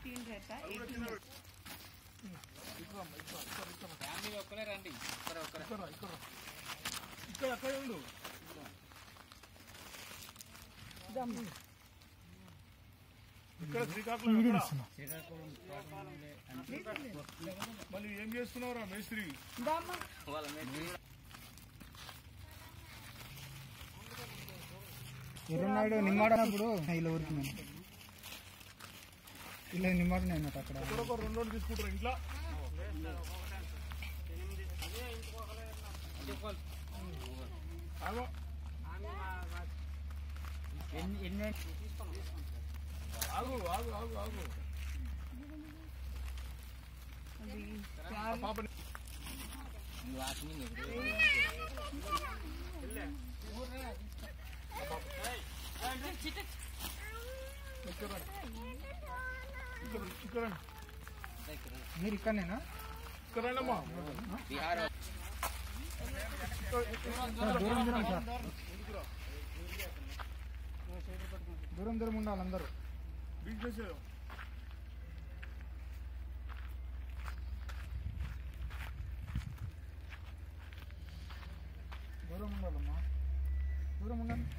Eighteen रहता है eighteen family ఒక్కరే రండి ఒక్కరే ఒక్కరే ఇక్కడ రా, ఇక్కడ రా. ఇక్కడ అక్కడే ఉండు ఇక్కడ శ్రీకాకుళం ఎక్కడ? మళ్ళీ ఏం చేస్తున్నావురా మేస్త్రి వాళ్ళ మీద ఎర్రనాడు నిమ్మాడనప్పుడు ఇలా ఊరికి నేను ఇలా నిమ్మాడు నేను అక్కడ ఇక్కడ ఒక రెండు రోజులు తీసుకుంటారు ఇంట్లో ఆగో. ఆగు ఆగు ఆగు ఆగు ఆ పాపని వాకింగ్ ఇక్కడ రా. ఇక్కడ ఇక్కడ రా. మీరు ఇక్కడనేనా ఇక్కడ రండి అమ్మా బీహార్ సార్ దూరం దూరం సార్ దూరం దూరం ఉండాలి అందరూ బిజినెస్ దూరం ఉండాలమ్మా దూరం ఉండండి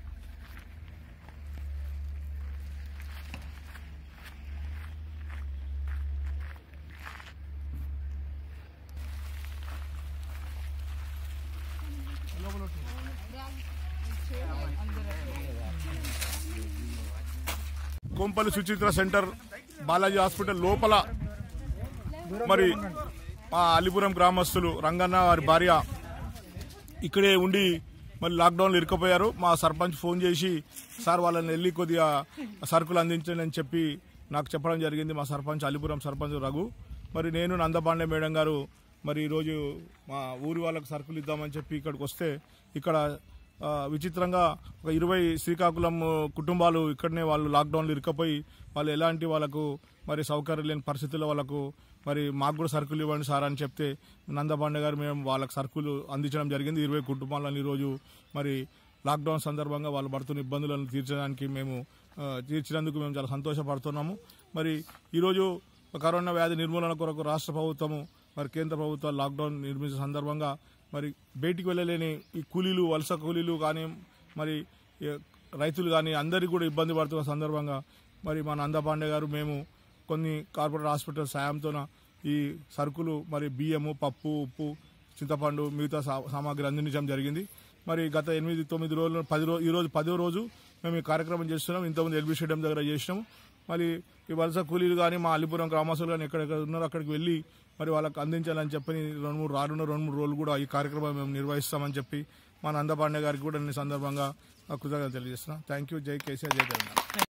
కోంపల్లి సుచిత్ర సెంటర్ బాలాజీ హాస్పిటల్ లోపల మరి మా అలిపురం గ్రామస్తులు రంగన్న వారి భార్య ఇక్కడే ఉండి మరి లాక్డౌన్లో ఇరుక్కుపోయారు మా సర్పంచ్ ఫోన్ చేసి సార్ వాళ్ళని వెళ్ళి కొద్దిగా సరుకులు అందించండి అని చెప్పి నాకు చెప్పడం జరిగింది మా సర్పంచ్ అలిపురం సర్పంచ్ రఘు మరి నేను నందపాండే మేడం గారు మరి ఈరోజు మా ఊరి వాళ్ళకి సరుకులు ఇద్దామని చెప్పి ఇక్కడికి వస్తే ఇక్కడ ఆ, విచిత్రంగా ఒక ఇరవై శ్రీకాకుళం కుటుంబాలు ఇక్కడనే వాళ్ళు లాక్డౌన్లో ఇరుక్కపోయి వాళ్ళు ఎలాంటి వాళ్ళకు మరి సౌకర్యం లేని పరిస్థితుల్లో వాళ్ళకు మరి మాకు కూడా సరుకులు ఇవ్వండి సార్ అని చెప్తే నందపాండే గారు మేము వాళ్ళకి సరుకులు అందించడం జరిగింది ఇరవై కుటుంబాలను ఈరోజు మరి లాక్డౌన్ సందర్భంగా వాళ్ళు పడుతున్న ఇబ్బందులను తీర్చడానికి మేము ఆ, తీర్చినందుకు మేము చాలా సంతోషపడుతున్నాము మరి ఈరోజు కరోనా వ్యాధి నిర్మూలన కొరకు రాష్ట్ర ప్రభుత్వము మరి కేంద్ర ప్రభుత్వాలు లాక్డౌన్ నిర్మించిన సందర్భంగా మరి బయటికి వెళ్ళలేని ఈ కూలీలు వలస కూలీలు కానీ మరి ఏ, రైతులు కానీ అందరికీ కూడా ఇబ్బంది పడుతున్న సందర్భంగా మరి మా నందపాండే గారు మేము కొన్ని కార్పొరేట్ హాస్పిటల్ సాయంతోన ఈ సరుకులు మరి బియ్యము పప్పు ఉప్పు చింతపండు మిగతా సా- సామాగ్రి అందించడం జరిగింది మరి గత ఎనిమిది తొమ్మిది రోజులు పది రోజు ఈ రోజు పదో రోజు మేము ఈ కార్యక్రమం చేస్తున్నాం ఇంతకుముందు ఎల్బీ స్టేడియం దగ్గర చేసినాము మరి ఈ వలస కూలీలు కానీ మా అల్లిపురం గ్రామస్తులు కానీ ఎక్కడెక్కడ ఉన్నారో అక్కడికి వెళ్ళి మరి వాళ్ళకి అందించాలని చెప్పి రెండు మూడు రానున్న రెండు మూడు రోజులు కూడా ఈ కార్యక్రమం మేము నిర్వహిస్తామని చెప్పి మా నందపాండే గారికి కూడా ఈ సందర్భంగా కృతజ్ఞతలు తెలియజేస్తున్నాం థ్యాంక్ యూ జై కేసీఆర్ జై తెలంగాణ